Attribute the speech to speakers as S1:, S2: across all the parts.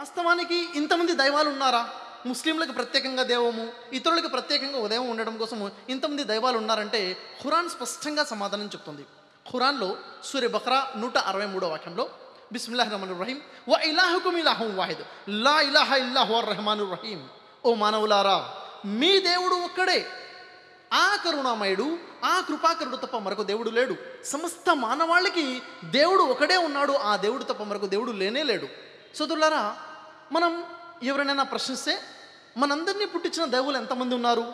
S1: వాస్తవానికి ఇంతమంది దైవాలు ఉన్నారా ముస్లింలకు ప్రత్యేకంగా దైవము ఇతరులకు ప్రత్యేకంగా ఒక దైవం ఉండడం కోసము ఇంతమంది దైవాలు ఉన్నారంటే ఖురాన్ స్పష్టంగా సమాధానం చెప్తుంది ఖురాన్లో సూర్య బక్రా నూట అరవై మూడో వాక్యంలో బిస్మిల్లాహ్ రహమాన్ రహీం వ ఇలాహుకుమ్ ఇలాహుం వాహిద్ లా ఇలాహ ఇల్లాహు రహమాను రహీం ఓ మానవులారా మీ దేవుడు ఒక్కడే ఆ కరుణామయుడు ఆ కృపాకరుడు తప్ప మరొక దేవుడు లేడు సమస్త మానవాళికి దేవుడు ఒకడే ఉన్నాడు ఆ దేవుడు తప్ప మరొక దేవుడు లేనే లేడు సోదరులారా మనం ఎవరైనా ప్రశ్నిస్తే మనందరినీ పుట్టించిన దేవులు ఎంతమంది ఉన్నారు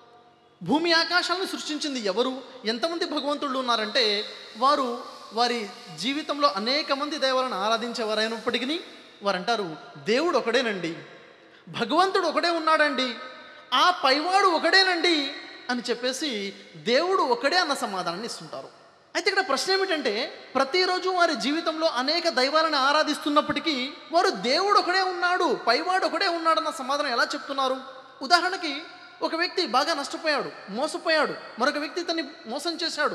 S1: భూమి ఆకాశాలను సృష్టించింది ఎవరు ఎంతమంది భగవంతుళ్ళు ఉన్నారంటే వారు వారి జీవితంలో అనేక మంది దేవాలను ఆరాధించేవారైనప్పటికీ వారు అంటారు దేవుడు ఒకడేనండి భగవంతుడు ఒకడే ఉన్నాడండి ఆ పైవాడు ఒకడేనండి అని చెప్పేసి దేవుడు ఒకడే అన్న సమాధానాన్ని ఇస్తుంటారు అయితే ఇక్కడ ప్రశ్న ఏమిటంటే ప్రతిరోజు వారి జీవితంలో అనేక దైవాలను ఆరాధిస్తున్నప్పటికీ వారు దేవుడు ఒకడే ఉన్నాడు పైవాడు ఒకడే ఉన్నాడన్న సమాధానం ఎలా చెప్తున్నారు ఉదాహరణకి ఒక వ్యక్తి బాగా నష్టపోయాడు మోసపోయాడు మరొక వ్యక్తి తన్ని మోసం చేశాడు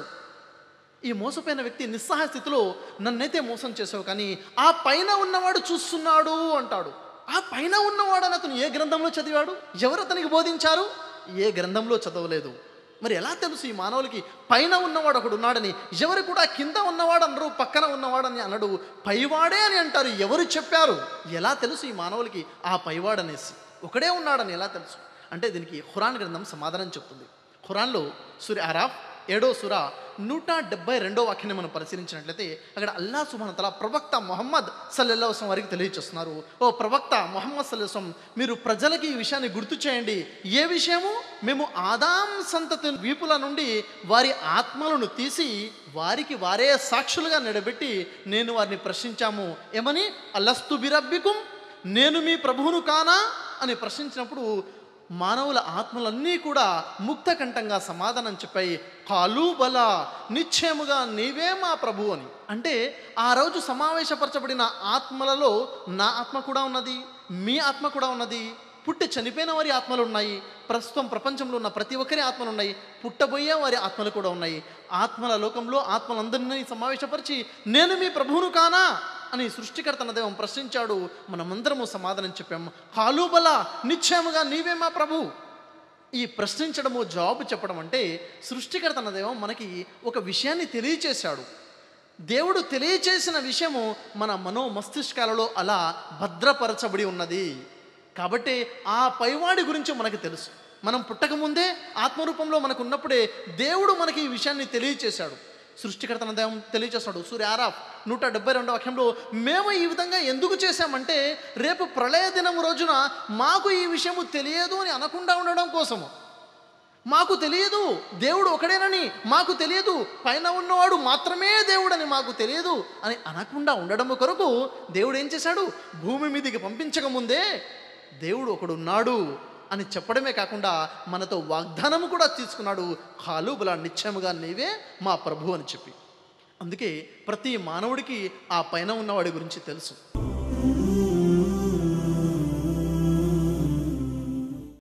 S1: ఈ మోసపోయిన వ్యక్తి నిస్సహాయ స్థితిలో నన్నైతే మోసం చేసావు కానీ ఆ పైన ఉన్నవాడు చూస్తున్నాడు అంటాడు ఆ పైన ఉన్నవాడు అని అతను ఏ గ్రంథంలో చదివాడు ఎవరు అతనికి బోధించారు ఏ గ్రంథంలో చదవలేదు మరి ఎలా తెలుసు ఈ మానవులకి పైన ఉన్నవాడు ఒకడు ఉన్నాడని ఎవరు కూడా కింద ఉన్నవాడు అనరు పక్కన ఉన్నవాడని అనడు పైవాడే అని అంటారు ఎవరు చెప్పారు ఎలా తెలుసు ఈ మానవులకి ఆ పైవాడనేసి ఒకడే ఉన్నాడని ఎలా తెలుసు అంటే దీనికి ఖురాన్ గ్రంథం సమాధానం చెప్తుంది ఖురాన్లో సూర్య అరాఫ్ ఏడో సుర నూట డెబ్బై రెండో వాక్యాన్ని మనం పరిశీలించినట్లయితే అక్కడ అల్లా సుమనతల ప్రవక్త మొహమ్మద్ సల్లెల్లా వసం వారికి తెలియచేస్తున్నారు ఓ ప్రవక్త మొహమ్మద్ సల్లెసం మీరు ప్రజలకి ఈ విషయాన్ని గుర్తు చేయండి ఏ విషయము మేము ఆదాం సంతతి వీపుల నుండి వారి ఆత్మలను తీసి వారికి వారే సాక్షులుగా నిలబెట్టి నేను వారిని ప్రశ్నించాము ఏమని అల్లస్తు బిరబ్బికుం నేను మీ ప్రభువును కానా అని ప్రశ్నించినప్పుడు మానవుల ఆత్మలన్నీ కూడా ముక్తకంఠంగా సమాధానం చెప్పాయి కాలు బల నిశ్చయముగా నీవే మా ప్రభు అని అంటే ఆ రోజు సమావేశపరచబడిన ఆత్మలలో నా ఆత్మ కూడా ఉన్నది మీ ఆత్మ కూడా ఉన్నది పుట్టి చనిపోయిన వారి ఆత్మలు ఉన్నాయి ప్రస్తుతం ప్రపంచంలో ఉన్న ప్రతి ఒక్కరి ఆత్మలు ఉన్నాయి పుట్టబోయే వారి ఆత్మలు కూడా ఉన్నాయి ఆత్మల లోకంలో ఆత్మలందరినీ సమావేశపరిచి నేను మీ ప్రభువును కానా అని సృష్టికర్త అన్న దేవం ప్రశ్నించాడు మనమందరము సమాధానం చెప్పాము కాలుబల నిశ్చయముగా నీవే మా ప్రభు ఈ ప్రశ్నించడము జవాబు చెప్పడం అంటే సృష్టికర్త అన్న దేవం మనకి ఒక విషయాన్ని తెలియచేశాడు దేవుడు తెలియచేసిన విషయము మన మనో మస్తిష్కాలలో అలా భద్రపరచబడి ఉన్నది కాబట్టి ఆ పైవాడి గురించి మనకు తెలుసు మనం పుట్టకముందే ఆత్మరూపంలో మనకు ఉన్నప్పుడే దేవుడు మనకి ఈ విషయాన్ని తెలియచేశాడు సృష్టికర్తన దేవం తెలియచేస్తాడు సూర్య ఆరాఫ్ నూట డెబ్బై రెండో వాక్యంలో మేము ఈ విధంగా ఎందుకు చేశామంటే రేపు ప్రళయ దినం రోజున మాకు ఈ విషయము తెలియదు అని అనకుండా ఉండడం కోసము మాకు తెలియదు దేవుడు ఒకడేనని మాకు తెలియదు పైన ఉన్నవాడు మాత్రమే దేవుడని మాకు తెలియదు అని అనకుండా ఉండడం కొరకు దేవుడు ఏం చేశాడు భూమి మీదకి పంపించక ముందే దేవుడు ఒకడు ఉన్నాడు అని చెప్పడమే కాకుండా మనతో వాగ్దానము కూడా తీసుకున్నాడు కాలుబల నిశ్చయముగా నీవే మా ప్రభు అని చెప్పి అందుకే ప్రతి మానవుడికి ఆ పైన ఉన్నవాడి గురించి తెలుసు